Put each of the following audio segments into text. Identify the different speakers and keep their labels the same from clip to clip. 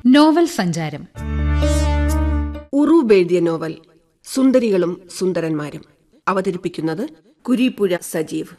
Speaker 1: novel സഞ്ചാരം
Speaker 2: ഉറൂബ് എഴുതിയ novel സുന്ദരികളും സുന്ദരന്മാരും അവതരിപ്പിക്കുന്നത് കുരീപ്പുഴ സജീവ്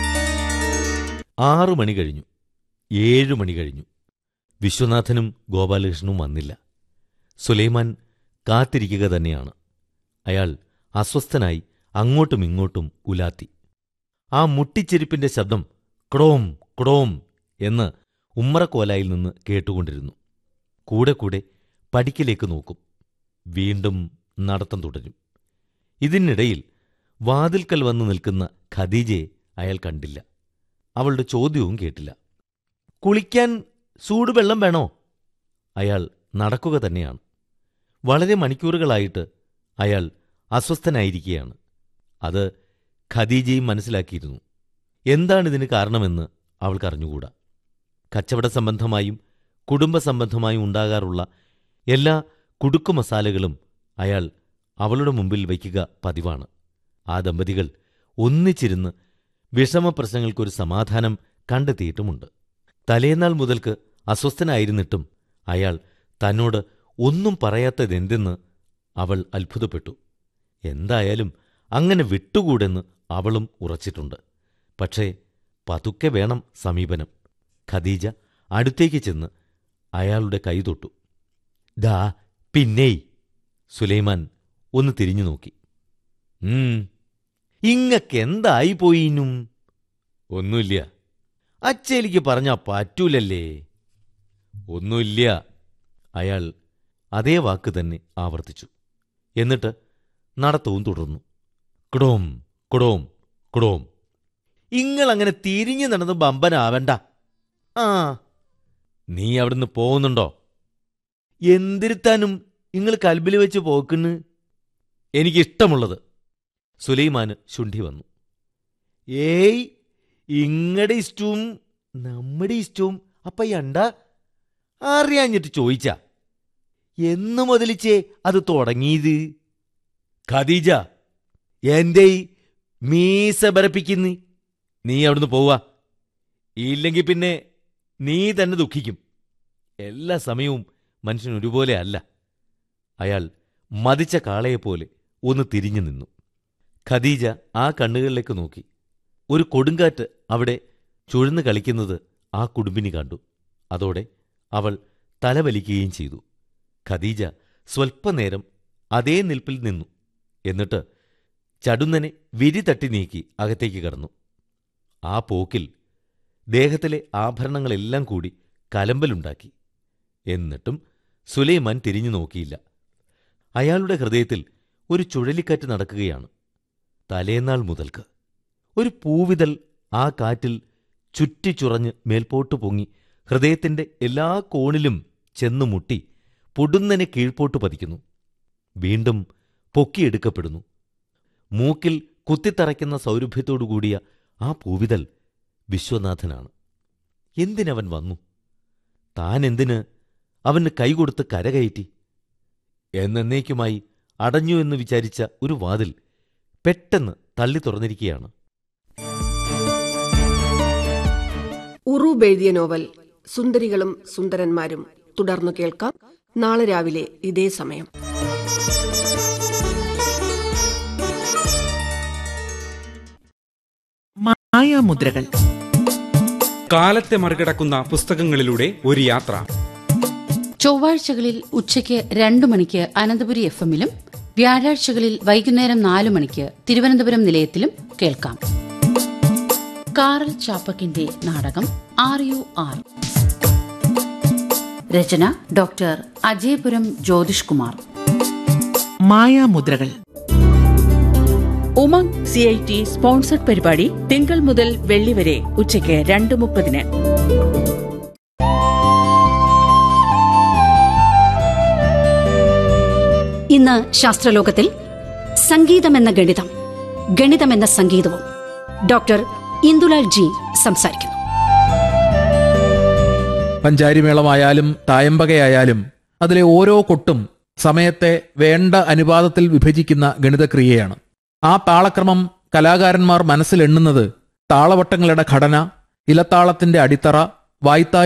Speaker 3: ആറു മണി കഴിഞ്ഞു ഏഴു മണി കഴിഞ്ഞു വിശ്വനാഥനും ഗോപാലകൃഷ്ണനും വന്നില്ല സുലൈമാൻ കാത്തിരിക്കുക തന്നെയാണ് അയാൾ അസ്വസ്ഥനായി അങ്ങോട്ടും ഇങ്ങോട്ടും ഉലാത്തി ആ മുട്ടിച്ചെരുപ്പിന്റെ ശബ്ദം ക്ടോം ക്ടോം എന്ന് ഉമ്മറക്കോലായിൽ നിന്ന് കേട്ടുകൊണ്ടിരുന്നു കൂടെ കൂടെ പടിക്കിലേക്ക് നോക്കും വീണ്ടും നടത്തം തുടരും ഇതിനിടയിൽ വാതിൽക്കൽ വന്നു നിൽക്കുന്ന ഖദീജയെ അയാൾ കണ്ടില്ല അവളുടെ ചോദ്യവും കേട്ടില്ല കുളിക്കാൻ ചൂടുവെള്ളം വേണോ അയാൾ നടക്കുക തന്നെയാണ് വളരെ മണിക്കൂറുകളായിട്ട് അയാൾ അസ്വസ്ഥനായിരിക്കുകയാണ് അത് ഖദീജയും മനസ്സിലാക്കിയിരുന്നു എന്താണിതിന് കാരണമെന്ന് അവൾക്കറിഞ്ഞുകൂടാ കച്ചവട സംബന്ധമായും കുടുംബ സംബന്ധമായും ഉണ്ടാകാറുള്ള എല്ലാ കുടുക്കു മസാലകളും അയാൾ അവളുടെ മുമ്പിൽ വയ്ക്കുക പതിവാണ് ആ ദമ്പതികൾ ഒന്നിച്ചിരുന്ന് വിഷമപ്രശ്നങ്ങൾക്കൊരു സമാധാനം കണ്ടെത്തിയിട്ടുമുണ്ട് തലേന്നാൾ മുതൽക്ക് അസ്വസ്ഥനായിരുന്നിട്ടും അയാൾ തന്നോട് ഒന്നും പറയാത്തതെന്തെന്ന് അവൾ അത്ഭുതപ്പെട്ടു എന്തായാലും അങ്ങനെ വിട്ടുകൂടെന്ന് അവളും ഉറച്ചിട്ടുണ്ട് പക്ഷേ പതുക്കെ വേണം സമീപനം ഖദീജ അടുത്തേക്ക് ചെന്ന് അയാളുടെ കൈ തൊട്ടു ദാ പിന്നേയ് സുലൈമാൻ ഒന്ന് തിരിഞ്ഞു നോക്കി ഉം ഇങ്ങക്കെന്തായി പോയിനും ഒന്നുമില്ല അച്ചേലിക്ക് പറഞ്ഞാ പറ്റൂലല്ലേ ഒന്നുമില്ല അയാൾ അതേ വാക്ക് തന്നെ ആവർത്തിച്ചു എന്നിട്ട് നടത്തവും തുടർന്നു കുടോം കുടോം കുടോം ഇങ്ങളങ്ങനെ തിരിഞ്ഞു നടന്ന് ബമ്പനാവണ്ട ആ നീ അവിടുന്ന് പോകുന്നുണ്ടോ എന്തിരുത്താനും നിങ്ങൾ കൽബിൽ വെച്ച് പോക്കുന്ന് എനിക്കിഷ്ടമുള്ളത് സുലൈമാന് ശുണ്ഠി വന്നു ഏയ് ഇങ്ങടെ ഇഷ്ടവും നമ്മുടെ ഇഷ്ടവും അപ്പ യണ്ട അറിയാഞ്ഞിട്ട് ചോദിച്ച എന്ന് മുതലിച്ചേ അത് തുടങ്ങിയത് ഖദീജ എന്തേ മീസ ബരപ്പിക്കുന്നു നീ അവിടുന്ന് പോവാ ഇല്ലെങ്കിൽ പിന്നെ നീ തന്നെ ദുഃഖിക്കും എല്ലാ സമയവും മനുഷ്യൻ ഒരുപോലെ അല്ല അയാൾ മതിച്ച കാളയെപ്പോലെ ഒന്ന് തിരിഞ്ഞു നിന്നു ഖദീജ ആ കണ്ണുകളിലേക്ക് നോക്കി ഒരു കൊടുങ്കാറ്റ് അവിടെ ചുഴന്നു കളിക്കുന്നത് ആ കുടുംബിനി കണ്ടു അതോടെ അവൾ തലവലിക്കുകയും ചെയ്തു ഖദീജ സ്വൽപ്പനേരം അതേ നിൽപ്പിൽ നിന്നു എന്നിട്ട് ചടുന്നനെ വിരി തട്ടി നീക്കി അകത്തേക്ക് കടന്നു ആ പോക്കിൽ ദേഹത്തിലെ ആഭരണങ്ങളെല്ലാം കൂടി കലമ്പലുണ്ടാക്കി എന്നിട്ടും സുലൈമാൻ തിരിഞ്ഞു നോക്കിയില്ല അയാളുടെ ഹൃദയത്തിൽ ഒരു ചുഴലിക്കാറ്റ് നടക്കുകയാണ് തലേന്നാൾ മുതൽക്ക് ഒരു പൂവിതൽ ആ കാറ്റിൽ ചുറ്റിച്ചുറഞ്ഞ് മേൽപോട്ടു പൊങ്ങി ഹൃദയത്തിന്റെ എല്ലാ കോണിലും ചെന്നു മുട്ടി പൊടുന്നനെ കീഴ്പോട്ട് പതിക്കുന്നു വീണ്ടും പൊക്കിയെടുക്കപ്പെടുന്നു മൂക്കിൽ കുത്തിത്തറയ്ക്കുന്ന സൗരഭ്യത്തോടുകൂടിയ ആ പൂവിതൽ വിശ്വനാഥനാണ് എന്തിനവൻ വന്നു താൻ എന്തിന് അവന് കൈകൊടുത്ത് കരകയറ്റി എന്നേക്കുമായി അടഞ്ഞു എന്ന് വിചാരിച്ച ഒരു വാതിൽ പെട്ടെന്ന് തള്ളി തുറന്നിരിക്കുകയാണ്
Speaker 2: ഉറൂബ് എഴുതിയ നോവൽ സുന്ദരികളും സുന്ദരന്മാരും തുടർന്നു കേൾക്കാം നാളെ രാവിലെ ഇതേ സമയം
Speaker 4: മായാമുദ്രകൾ
Speaker 5: കാലത്തെ മറികടക്കുന്ന പുസ്തകങ്ങളിലൂടെ ഒരു യാത്ര
Speaker 6: ചൊവ്വാഴ്ചകളിൽ ഉച്ചയ്ക്ക് രണ്ടു മണിക്ക് അനന്തപുരി എഫ് എമ്മിലും വ്യാഴാഴ്ചകളിൽ വൈകുന്നേരം നാലു മണിക്ക് തിരുവനന്തപുരം നിലയത്തിലും കേൾക്കാം കാറൽ ചാപ്പക്കിന്റെ നാടകം ആർ യു ആർ രചന ഡോക്ടർ അജയപുരം ജ്യോതിഷ് കുമാർ
Speaker 4: മായാമുദ്രകൾ
Speaker 7: Umang C I T sponsored പരിപാടി തിങ്കൾ മുതൽ വെള്ളി വരെ ഉച്ചയ്ക്ക് രണ്ട് മുപ്പതിന്
Speaker 8: ഇന്ന് ശാസ്ത്രലോകത്തിൽ സംഗീതമെന്ന ഗണിതം ഗണിതമെന്ന സംഗീതവും ഡോക്ടർ ഇന്ദുലാൽ ജി സംസാരിക്കുന്നു
Speaker 9: പഞ്ചാരിമേളമായാലും തായമ്പകയായാലും അതിലെ ഓരോ കൊട്ടും സമയത്തെ വേണ്ട അനുപാതത്തിൽ വിഭജിക്കുന്ന ഗണിതക്രിയയാണ് ആ താളക്രമം കലാകാരന്മാർ മനസ്സിലെണ്ണുന്നത് താളവട്ടങ്ങളുടെ ഘടന ഇലത്താളത്തിന്റെ അടിത്തറ വായ്ത്താ